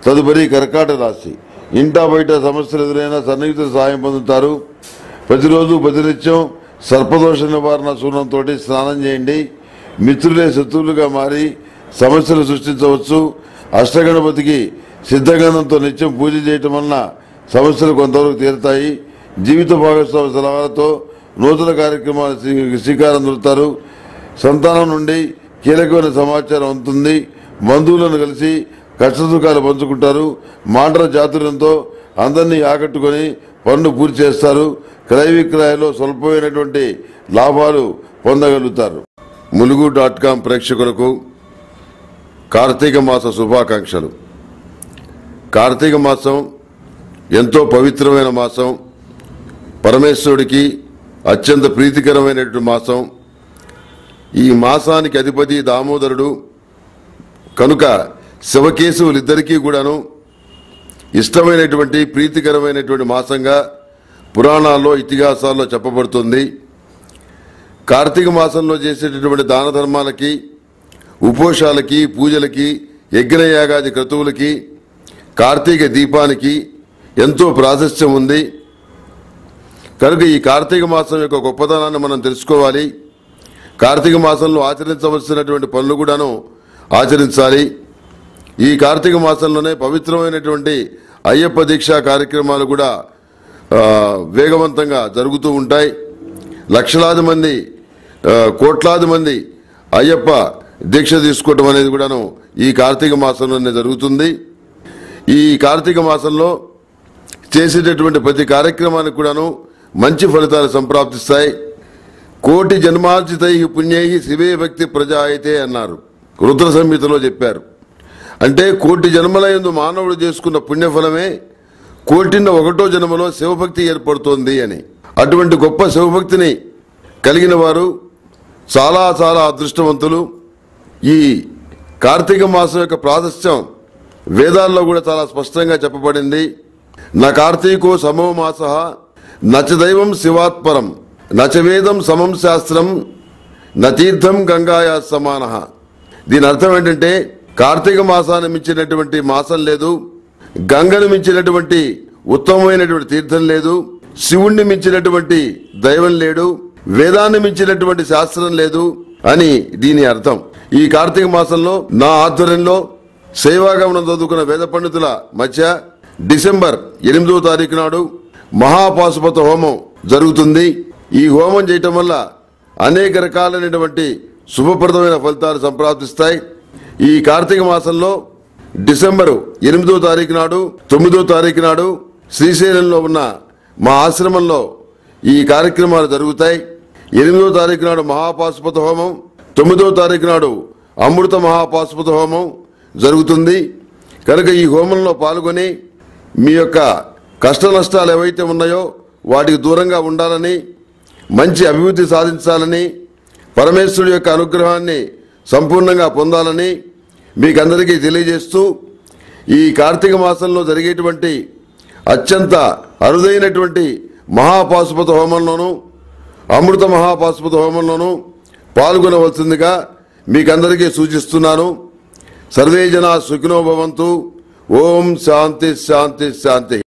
తదుపరి కర్కాటక రాశి ఇంటా బయట సమస్యలు ఎదురైనా సన్నిహితుల సహాయం పొందుతారు ప్రతిరోజు ప్రతినిత్యం సర్పదోష నివారణ సూర్యంతో స్నానం చేయండి మిత్రులే శత్రువులుగా మారి సమస్యలు సృష్టించవచ్చు అష్టగణపతికి సిద్ధగంధంతో నిత్యం పూజ చేయటం వలన సమస్యలు కొంతవరకు తీరుతాయి జీవిత భాగస్వామి సలహాలతో నూతన కార్యక్రమాలు శ్రీ- శ్రీకారం చుడతారు సంతానం నుండి కీలకమైన సమాచారం అందుతుంది బంధువులను కలిసి కష్టసుఖాలు పంచుకుంటారు మాటల చాతుర్యంతో అందరినీ ఆకట్టుకొని పనులు పూర్తి చేస్తారు క్రయ విక్రయాల్లో స్వల్పమైనటువంటి లాభాలు పొందగలుగుతారు ములుగు డాట్ కాం ప్రేక్షకులకు కార్తీక మాస శుభాకాంక్షలు కార్తీక మాసం ఎంతో పవిత్రమైన మాసం పరమేశ్వరుడికి అత్యంత ప్రీతికరమైనటువంటి మాసం ఈ మాసానికి అధిపతి దామోదరుడు కనుక శివకేశవులిద్దరికీ కూడాను ఇష్టమైనటువంటి ప్రీతికరమైనటువంటి మాసంగా పురాణాల్లో ఇతిహాసాల్లో చెప్పబడుతుంది కార్తీక మాసంలో చేసేటటువంటి దాన ధర్మాలకి ఉపోషాలకి పూజలకి యజ్ఞయాగాది క్రతువులకి కార్తీక దీపానికి ఎంతో ప్రాశస్త్యం ఉంది కనుక ఈ కార్తీక మాసం యొక్క గొప్పతనాన్ని మనం తెలుసుకోవాలి కార్తీక మాసంలో ఆచరించవలసినటువంటి పనులు కూడాను ఆచరించాలి ఈ కార్తీక మాసంలోనే పవిత్రమైనటువంటి అయ్యప్ప దీక్షా కార్యక్రమాలు కూడా ఆ, వేగవంతంగా జరుగుతూ ఉంటాయి లక్షలాది మంది ఆ, కోట్లాది మంది అయ్యప్ప దీక్ష తీసుకోవటం అనేది కూడాను ఈ కార్తీక మాసంలోనే జరుగుతుంది ఈ కార్తీక మాసంలో చేసేటటువంటి ప్రతి కార్యక్రమానికి కూడాను మంచి ఫలితాలు సంప్రాప్తిస్తాయి కోటి జన్మార్జితై పుణ్యై శివే భక్తి ప్రజాయితే అన్నారు రుద్ర సంహితలో చెప్పారు అంటే కోటి జన్మల యందు మానవుడు చేసుకున్న పుణ్యఫలమే కోటిన్న ఒకటో జన్మలో శివభక్తి ఏర్పడుతోంది అని అటువంటి గొప్ప శివభక్తిని కలిగిన వారు చాలా చాలా అదృష్టవంతులు ఈ కార్తీక మాసం యొక్క ప్రాశస్త్యం వేదాల్లో కూడా చాలా స్పష్టంగా చెప్పబడింది నా కార్తీకో సమో మాస నచ దైవం శివాత్పరం నచ వేదం సమం శాస్త్రం నతీర్థం గంగాయా సమాన దీని అర్థం ఏంటంటే కార్తీక మాసాన్ని మించినటువంటి మాసం లేదు గంగను మించినటువంటి ఉత్తమమైనటువంటి తీర్థం లేదు శివుణ్ణి మించినటువంటి దైవం లేడు వేదాన్ని మించినటువంటి శాస్త్రం లేదు అని దీని అర్థం ఈ కార్తీక మాసంలో నా ఆధ్వర్యంలో సేవాగమనం చదువుకున్న వేద పండితుల మధ్య డిసెంబర్ ఎనిమిదో తారీఖు నాడు మహాపాశుపత హోమం జరుగుతుంది ఈ హోమం చేయటం వల్ల అనేక రకాలైనటువంటి శుభప్రదమైన ఫలితాలు సంప్రాప్తిస్తాయి ఈ కార్తీక మాసంలో డిసెంబరు ఎనిమిదో తారీఖు నాడు తొమ్మిదో తారీఖు నాడు శ్రీశైలంలో ఉన్న మా ఆశ్రమంలో ఈ కార్యక్రమాలు జరుగుతాయి ఎనిమిదో తారీఖు నాడు మహాపాశుపత హోమం తొమ్మిదో తారీఖు నాడు అమృత మహాపాశుపత హోమం జరుగుతుంది కనుక ఈ హోమంలో పాల్గొని మీ యొక్క కష్ట నష్టాలు ఏవైతే ఉన్నాయో వాటికి దూరంగా ఉండాలని మంచి అభివృద్ధి సాధించాలని పరమేశ్వరుడి యొక్క అనుగ్రహాన్ని సంపూర్ణంగా పొందాలని మీకందరికీ తెలియజేస్తూ ఈ కార్తీక మాసంలో జరిగేటువంటి అత్యంత అరుదైనటువంటి మహాపాశుపత హోమంలోనూ అమృత మహాపాశుపత హోమంలోనూ పాల్గొనవలసిందిగా మీకందరికీ సూచిస్తున్నాను సర్వే జనా సుఖినో భవంతు ఓం శాంతి శాంతి శాంతి